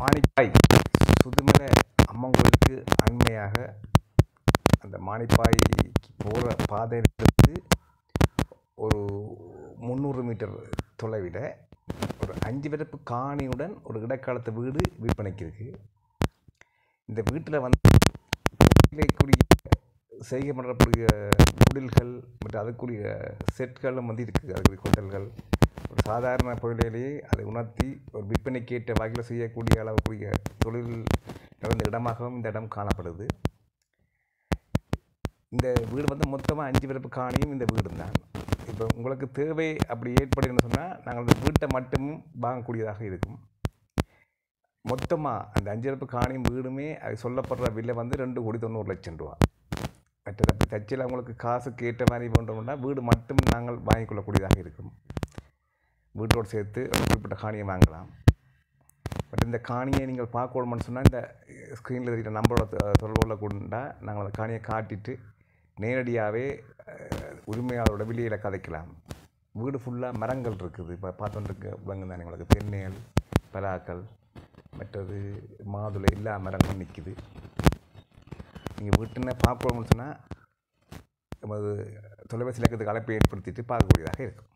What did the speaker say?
மானிப்பாய் சுதுமலை அம்மன் கோயிலுக்கு அண்மையாக அந்த மானிப்பாய்க்கு போகிற பாதையிலிருந்து ஒரு முந்நூறு மீட்டர் தொலைவில் ஒரு அஞ்சு பிறப்பு காணியுடன் ஒரு இடைக்காலத்து வீடு விற்பனைக்கு இருக்குது இந்த வீட்டில் வந்து வீட்டிலேக்குரிய செய்கை பண்ணக்கூடிய குடில்கள் மற்றும் அதுக்குரிய செட்களும் வந்து இருக்குது அதுக்குரிய கொட்டல்கள் ஒரு சாதாரண பொருளிலேயே அதை உணர்த்தி ஒரு விற்பனைக்கேற்ற வகையில் செய்யக்கூடிய அளவுக்குரிய தொழில் நடந்த இடமாகவும் இந்த இடம் காணப்படுது இந்த வீடு வந்து மொத்தமாக அஞ்சு பிறப்பு காணியும் இந்த வீடு தான் இப்போ உங்களுக்கு தேவை அப்படி ஏற்படுதுன்னு சொன்னால் நாங்கள் அந்த வீட்டை மட்டும் வாங்கக்கூடியதாக இருக்கும் மொத்தமாக அந்த அஞ்சு பிறப்பு காணியும் வீடுமே அது சொல்லப்படுற விலை வந்து ரெண்டு கோடி தொண்ணூறு லட்சம் ரூபா மற்றது அப்படி தச்சில் உங்களுக்கு காசுக்கு ஏற்ற மாதிரி வேண்டோம்னா வீடு மட்டும் நாங்கள் வாங்கிக் கொள்ளக்கூடியதாக இருக்கும் வீட்டோடு சேர்த்து ஒரு குறிப்பிட்ட காணியை வாங்கலாம் பட் இந்த காணியை நீங்கள் பார்க்கணும்னு சொன்னால் இந்த ஸ்க்ரீனில் இருக்கிற நம்பரோட தொ- தொடர்பு கொள்ள கொண்டா நாங்கள் அந்த காணியை காட்டிட்டு நேரடியாகவே உரிமையாளரோட வெளியில் கதைக்கலாம் வீடு ஃபுல்லாக மரங்கள் இருக்குது இப்போ பார்த்துட்டு விலங்கு தானே உங்களுக்கு தென்னைகள் பலாக்கள் மற்றது மாதுளை எல்லா மரங்களும் நிற்குது நீங்கள் வீட்டுன்னு பார்க்கணும்னு சொன்னால் நமது தொலைபேசி இலக்கத்துக்கு அழைப்பை ஏற்படுத்திட்டு பார்க்கக்கூடியதாக இருக்கும்